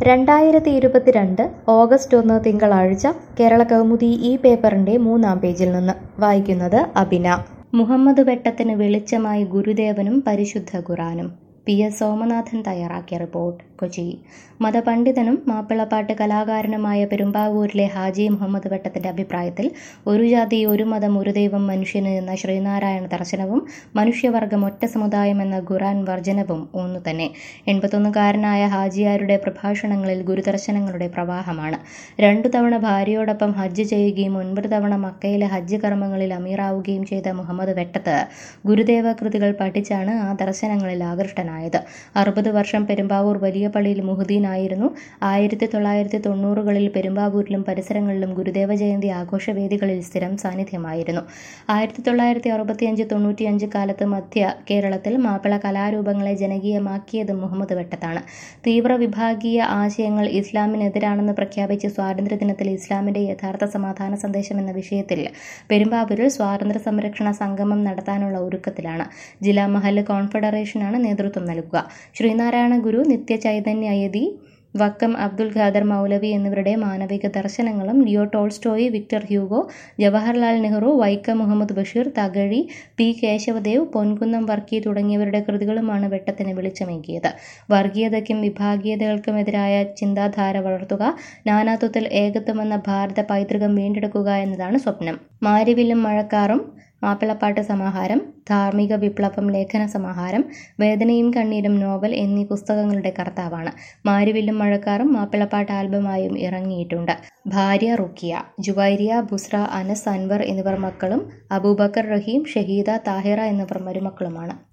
രണ്ടായിരത്തി ഇരുപത്തിരണ്ട് ഓഗസ്റ്റ് ഒന്ന് തിങ്കളാഴ്ച കേരള കൗമുദി ഈ പേപ്പറിന്റെ മൂന്നാം പേജിൽ നിന്ന് വായിക്കുന്നത് അബിന മുഹമ്മദ് വെട്ടത്തിന് വെളിച്ചമായി ഗുരുദേവനും പരിശുദ്ധ ഖുറാനും പി എസ് സോമനാഥൻ തയ്യാറാക്കിയ റിപ്പോർട്ട് കൊച്ചി മതപണ്ഡിതനും മാപ്പിളപ്പാട്ട് കലാകാരനുമായ പെരുമ്പാവൂരിലെ ഹാജി മുഹമ്മദ് വെട്ടത്തിന്റെ അഭിപ്രായത്തിൽ ഒരു ജാതി ഒരു മതം ഒരു ദൈവം മനുഷ്യന് എന്ന ശ്രീനാരായണ ദർശനവും മനുഷ്യവർഗം ഒറ്റ സമുദായം എന്ന ഖുറാൻ വർജനവും ഒന്നു തന്നെ എൺപത്തൊന്നുകാരനായ ഹാജിയാരുടെ പ്രഭാഷണങ്ങളിൽ ഗുരുദർശനങ്ങളുടെ പ്രവാഹമാണ് രണ്ടു തവണ ഭാര്യയോടൊപ്പം ഹജ്ജ് ചെയ്യുകയും ഒൻപത് തവണ മക്കയിലെ ഹജ്ജ് കർമ്മങ്ങളിൽ അമീറാവുകയും ചെയ്ത മുഹമ്മദ് വെട്ടത്ത് ഗുരുദേവ കൃതികൾ പഠിച്ചാണ് ആ ദർശനങ്ങളിൽ ആകൃഷ്ടനായത് അറുപത് വർഷം പെരുമ്പാവൂർ വലിയ പള്ളിയിൽ മുഹുദ്ദീനായിരുന്നു ആയിരത്തി തൊള്ളായിരത്തി തൊണ്ണൂറുകളിൽ പെരുമ്പാവൂരിലും പരിസരങ്ങളിലും ഗുരുദേവ ജയന്തി ആഘോഷവേദികളിൽ സ്ഥിരം സാന്നിധ്യമായിരുന്നു ആയിരത്തി തൊള്ളായിരത്തി അറുപത്തിയഞ്ച് തൊണ്ണൂറ്റിയഞ്ച് കാലത്ത് മധ്യ കേരളത്തിൽ മാപ്പിള കലാരൂപങ്ങളെ ജനകീയമാക്കിയത് മുഹമ്മദ് വെട്ടത്താണ് തീവ്ര വിഭാഗീയ ആശയങ്ങൾ ഇസ്ലാമിനെതിരാണെന്ന് പ്രഖ്യാപിച്ച് സ്വാതന്ത്ര്യദിനത്തിൽ ഇസ്ലാമിന്റെ യഥാർത്ഥ സമാധാന സന്ദേശം എന്ന വിഷയത്തിൽ പെരുമ്പാവൂരിൽ സ്വാതന്ത്ര്യ സംരക്ഷണ സംഗമം നടത്താനുള്ള ഒരുക്കത്തിലാണ് ജില്ലാ മഹല്ല് കോൺഫെഡറേഷനാണ് നേതൃത്വം നൽകുക ശ്രീനാരായണ ഗുരു നിത്യ ചൈതന്യയതി വക്കം അബ്ദുൽ ഖാദർ മൗലവി എന്നിവരുടെ മാനവിക ദർശനങ്ങളും Leo Tolstoy Victor Hugo Jawaharlal Nehru Vaikom Muhammad Basheer Thakazhi P Kesavadev Ponkunnam Varkey തുടങ്ങിയവരുടെ കൃതികളുമാണ് വെട്ടത്തിന് വെളിച്ചമേകിയത് വർഗീയതയ്ക്കും വിഭാഗീയതകൾക്കുമെതിരായ ചിന്താധാര വളർത്തുക നാനാത്വത്തിൽ ഏകത്വമെന്ന ഭാരത പൈതൃകം വീണ്ടെടുക്കുക എന്നതാണ് സ്വപ്നം മാരിവില്ലും മഴക്കാറും മാപ്പിളപ്പാട്ട് സമാഹാരം ധാർമ്മിക വിപ്ലവം ലേഖന സമാഹാരം വേദനയും കണ്ണീരും നോവൽ എന്നീ പുസ്തകങ്ങളുടെ കർത്താവാണ് മാരിവില്ലും മഴക്കാറും മാപ്പിളപ്പാട്ട് ആൽബമായും ഇറങ്ങിയിട്ടുണ്ട് ഭാര്യ റുക്കിയ ജുവൈരിയ ബുസ്ര അനസ് അൻവർ എന്നിവർ മക്കളും അബൂബക്കർ റഹീം ഷഹീദ താഹിറ എന്നിവർ മരുമക്കളുമാണ്